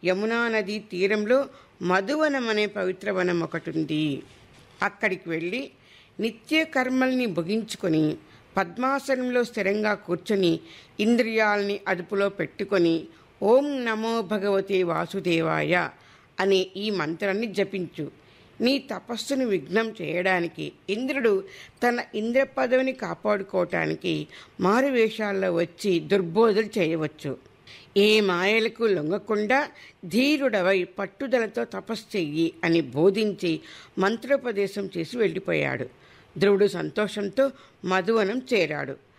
యమునా నదీ తీరంలో మధువనం అనే పవిత్ర వనం ఒకటి ఉంది అక్కడికి వెళ్ళి నిత్య కర్మల్ని ముగించుకొని పద్మాసనంలో స్థిరంగా కూర్చొని ఇంద్రియాల్ని అదుపులో పెట్టుకొని ఓం నమో భగవతే వాసుదేవాయ అనే ఈ మంత్రాన్ని జపించు నీ తపస్సును విఘ్నం చేయడానికి ఇంద్రుడు తన ఇంద్ర పదవిని కాపాడుకోవటానికి మారువేషాల్లో వచ్చి దుర్బోధలు చేయవచ్చు ఏ మాయలకు లొంగకుండా ధీరుడవై పట్టుదలతో తపస్సు చెయ్యి అని బోధించి మంత్రోపదేశం చేసి వెళ్ళిపోయాడు ధ్రువుడు సంతోషంతో మధువనం చేరాడు